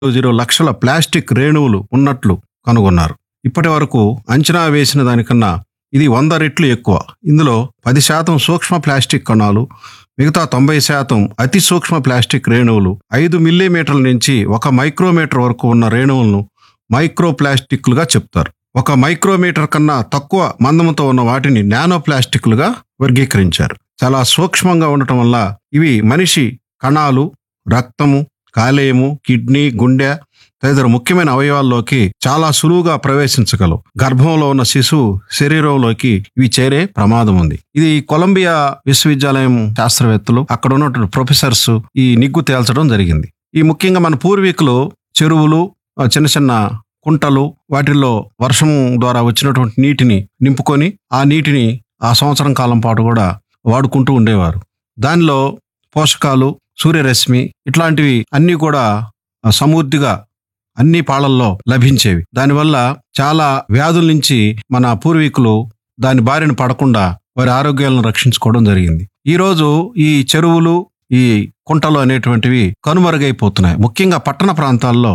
zero లక్షల plastic రేణువులు ఉన్నట్లు కనుగొన్నారు ఇప్పటి వరకు అంచనా వేసిన దానికన్నా ఇది వంద రెట్లు ఎక్కువ ఇందులో పది శాతం సూక్ష్మ ప్లాస్టిక్ కణాలు మిగతా తొంభై శాతం అతి సూక్ష్మ ప్లాస్టిక్ రేణువులు ఐదు మిల్లీమీటర్ల నుంచి ఒక మైక్రోమీటర్ వరకు ఉన్న రేణువులను మైక్రో ప్లాస్టిక్లుగా చెప్తారు ఒక మైక్రోమీటర్ కన్నా తక్కువ మందముతో ఉన్న వాటిని నానో ప్లాస్టిక్లుగా వర్గీకరించారు చాలా సూక్ష్మంగా ఉండటం వల్ల ఇవి మనిషి కణాలు రక్తము కాలేయము కిడ్నీ గుండె తదితర ముఖ్యమైన అవయవాల్లోకి చాలా సులువుగా ప్రవేశించగలవు గర్భంలో ఉన్న శిశువు శరీరంలోకి ఇవి చేరే ప్రమాదం ఉంది ఇది కొలంబియా విశ్వవిద్యాలయం శాస్త్రవేత్తలు అక్కడ ఉన్నటువంటి ప్రొఫెసర్స్ ఈ నిగ్గు తేల్చడం జరిగింది ఈ ముఖ్యంగా మన పూర్వీకులు చెరువులు ఆ చిన్న చిన్న కుంటలు వాటిల్లో వర్షం ద్వారా వచ్చినటువంటి నీటిని నింపుకొని ఆ నీటిని ఆ సంవత్సరం కాలం పాటు కూడా వాడుకుంటూ ఉండేవారు దానిలో పోషకాలు సూర్యరశ్మి ఇట్లాంటివి అన్నీ కూడా ఆ, సమృద్ధిగా అన్ని పాళల్లో లభించేవి దానివల్ల చాలా వ్యాధుల నుంచి మన పూర్వీకులు దాని బారిన పడకుండా వారి ఆరోగ్యాలను రక్షించుకోవడం జరిగింది ఈ రోజు ఈ చెరువులు ఈ కుంటలు అనేటువంటివి కనుమరుగైపోతున్నాయి ముఖ్యంగా పట్టణ ప్రాంతాల్లో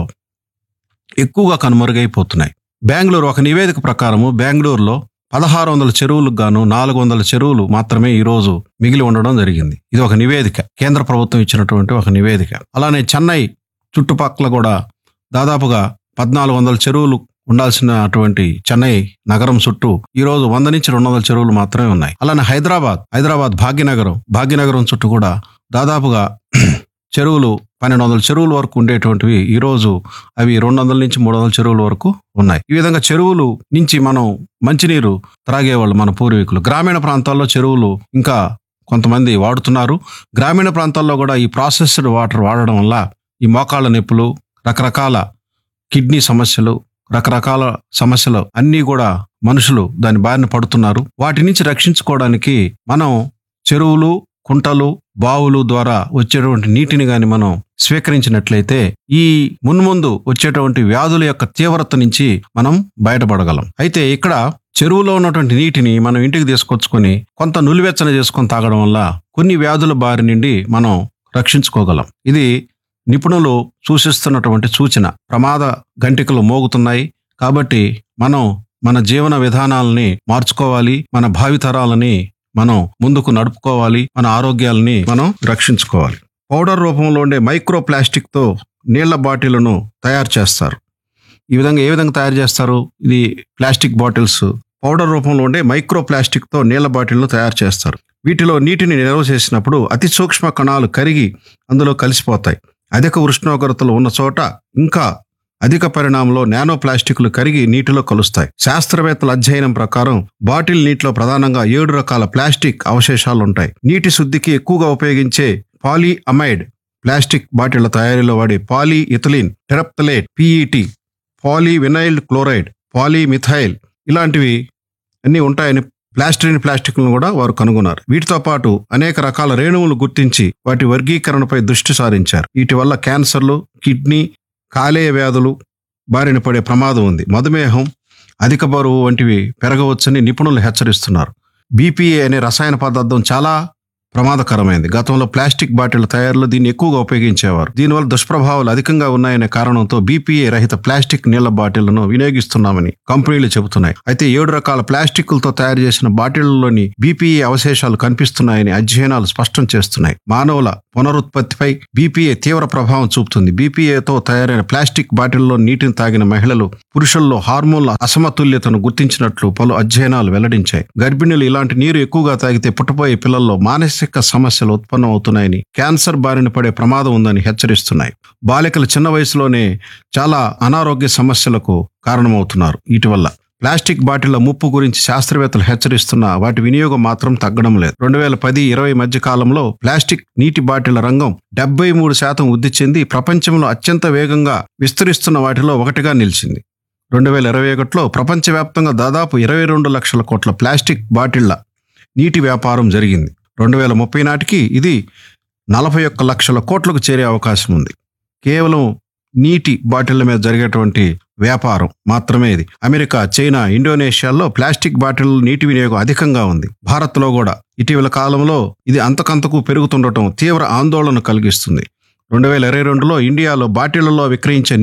ఎక్కువగా కనుమరుగైపోతున్నాయి బెంగళూరు ఒక నివేదిక ప్రకారము బెంగళూరులో పదహారు వందల చెరువులకు గాను నాలుగు వందల చెరువులు మాత్రమే ఈ రోజు మిగిలి ఉండడం జరిగింది ఇది ఒక నివేదిక కేంద్ర ప్రభుత్వం ఇచ్చినటువంటి ఒక నివేదిక అలానే చెన్నై చుట్టుపక్కల కూడా దాదాపుగా పద్నాలుగు వందల చెరువులు ఉండాల్సినటువంటి చెన్నై నగరం చుట్టూ ఈ రోజు వంద నుంచి రెండు వందల చెరువులు మాత్రమే ఉన్నాయి అలానే హైదరాబాద్ హైదరాబాద్ భాగ్యనగరం భాగ్యనగరం చుట్టూ కూడా దాదాపుగా చెరువులు పన్నెండు వందల చెరువుల వరకు ఉండేటువంటివి ఈ రోజు అవి రెండు వందల నుంచి మూడు వందల చెరువుల వరకు ఉన్నాయి ఈ విధంగా చెరువులు నుంచి మనం మంచినీరు త్రాగేవాళ్ళు మన పూర్వీకులు గ్రామీణ ప్రాంతాల్లో చెరువులు ఇంకా కొంతమంది వాడుతున్నారు గ్రామీణ ప్రాంతాల్లో కూడా ఈ ప్రాసెస్డ్ వాటర్ వాడడం వల్ల ఈ మోకాళ్ళ నొప్పులు రకరకాల కిడ్నీ సమస్యలు రకరకాల సమస్యలు అన్నీ కూడా మనుషులు దాని బారిన పడుతున్నారు వాటి నుంచి రక్షించుకోవడానికి మనం చెరువులు కుంటలు బావులు ద్వారా వచ్చేటువంటి నీటిని గాని మనం స్వీకరించినట్లయితే ఈ మున్ముందు వచ్చేటువంటి వ్యాధుల యొక్క తీవ్రత నుంచి మనం బయటపడగలం అయితే ఇక్కడ చెరువులో ఉన్నటువంటి నీటిని మనం ఇంటికి తీసుకొచ్చుకొని కొంత నులివెచ్చన చేసుకొని తాగడం వల్ల కొన్ని వ్యాధుల బారి నుండి మనం రక్షించుకోగలం ఇది నిపుణులు సూచిస్తున్నటువంటి సూచన ప్రమాద గంటికలు మోగుతున్నాయి కాబట్టి మనం మన జీవన విధానాలని మార్చుకోవాలి మన భావితరాలని మనం ముందుకు నడుపుకోవాలి మన ఆరోగ్యాలని మనం రక్షించుకోవాలి పౌడర్ రూపంలో ఉండే మైక్రో ప్లాస్టిక్ తో నీళ్ల బాటిళ్లను తయారు చేస్తారు ఈ విధంగా ఏ విధంగా తయారు చేస్తారు ఇది ప్లాస్టిక్ బాటిల్స్ పౌడర్ రూపంలో ఉండే మైక్రో ప్లాస్టిక్ తో నీళ్ల బాటిల్ను తయారు చేస్తారు వీటిలో నీటిని నిల్వ చేసినప్పుడు అతి సూక్ష్మ కణాలు కరిగి అందులో కలిసిపోతాయి అధిక ఉష్ణోగ్రతలు ఉన్న చోట ఇంకా అధిక పరిణామంలో నానో ప్లాస్టిక్లు కరిగి నీటిలో కలుస్తాయి శాస్త్రవేత్తల అధ్యయనం ప్రకారం బాటిల్ నీటిలో ప్రధానంగా ఏడు రకాల ప్లాస్టిక్ అవశేషాలు ఉంటాయి నీటి శుద్ధికి ఎక్కువగా ఉపయోగించే పాలీ అమైడ్ ప్లాస్టిక్ బాటిళ్ల తయారీలో వాడే poly ethylene terephthalate PET poly vinyl chloride poly methyl ఇలాంటివి అన్నీ ఉంటాయని ప్లాస్టిన్ ప్లాస్టిక్లను కూడా వారు కనుగొన్నారు వీటితో పాటు అనేక రకాల రేణువులు గుర్తించి వాటి వర్గీకరణపై దృష్టి సారించారు వీటి వల్ల క్యాన్సర్లు కిడ్నీ కాలేయ వ్యాధులు బారిన పడే ప్రమాదం ఉంది మధుమేహం అధిక బరువు వంటివి పెరగవచ్చని నిపుణులు హెచ్చరిస్తున్నారు బీపీఏ అనే రసాయన పదార్థం చాలా ప్రమాదకరమైంది గతంలో ప్లాస్టిక్ బాటిళ్ల తయారీలో దీన్ని ఎక్కువగా ఉపయోగించేవారు దీనివల్ల దుష్ప్రభావాలు అధికంగా ఉన్నాయనే కారణంతో బీపీఏ రహిత ప్లాస్టిక్ నీళ్ల బాటిళ్లను వినియోగిస్తున్నామని కంపెనీలు చెబుతున్నాయి అయితే ఏడు రకాల ప్లాస్టిక్లతో తయారు చేసిన బాటిళ్లలోని బీపీఏ అవశేషాలు కనిపిస్తున్నాయని అధ్యయనాలు స్పష్టం చేస్తున్నాయి మానవుల పునరుత్పత్తిపై బీపీఏ తీవ్ర ప్రభావం చూపుతుంది బీపీఏతో తయారైన ప్లాస్టిక్ బాటిల్లో నీటిని తాగిన మహిళలు పురుషుల్లో హార్మోన్ల అసమతుల్యతను గుర్తించినట్లు పలు అధ్యయనాలు వెల్లడించాయి గర్భిణులు ఇలాంటి నీరు ఎక్కువగా తాగితే పుట్టబోయే పిల్లల్లో మానసిక సమస్యలు ఉత్పన్నమవుతున్నాయని క్యాన్సర్ బారిన పడే ప్రమాదం ఉందని హెచ్చరిస్తున్నాయి బాలికలు చిన్న వయసులోనే చాలా అనారోగ్య సమస్యలకు కారణమవుతున్నారు వీటి వల్ల ప్లాస్టిక్ బాటిళ్ల ముప్పు గురించి శాస్త్రవేత్తలు హెచ్చరిస్తున్నా వాటి వినియోగం మాత్రం తగ్గడం లేదు రెండు వేల పది ఇరవై మధ్య కాలంలో ప్లాస్టిక్ నీటి బాటిళ్ల రంగం డెబ్బై మూడు శాతం వృద్ధి చెంది ప్రపంచంలో అత్యంత వేగంగా విస్తరిస్తున్న వాటిలో ఒకటిగా నిలిచింది రెండు వేల ఇరవై ఒకటిలో ప్రపంచవ్యాప్తంగా దాదాపు ఇరవై రెండు లక్షల కోట్ల ప్లాస్టిక్ బాటిళ్ల నీటి వ్యాపారం జరిగింది రెండు వేల ముప్పై నాటికి ఇది నలభై ఒక్క లక్షల కోట్లకు చేరే అవకాశం ఉంది కేవలం నీటి బాటిళ్ల మీద జరిగేటువంటి వ్యాపారం మాత్రమే ఇది అమెరికా చైనా ఇండోనేషియాల్లో ప్లాస్టిక్ బాటిల్ నీటి వినియోగం అధికంగా ఉంది భారత్లో కూడా ఇటీవల కాలంలో ఇది అంతకంతకు పెరుగుతుండటం తీవ్ర ఆందోళన కలిగిస్తుంది రెండు వేల ఇరవై రెండులో ఇండియాలో బాటిళ్లలో విక్రయించే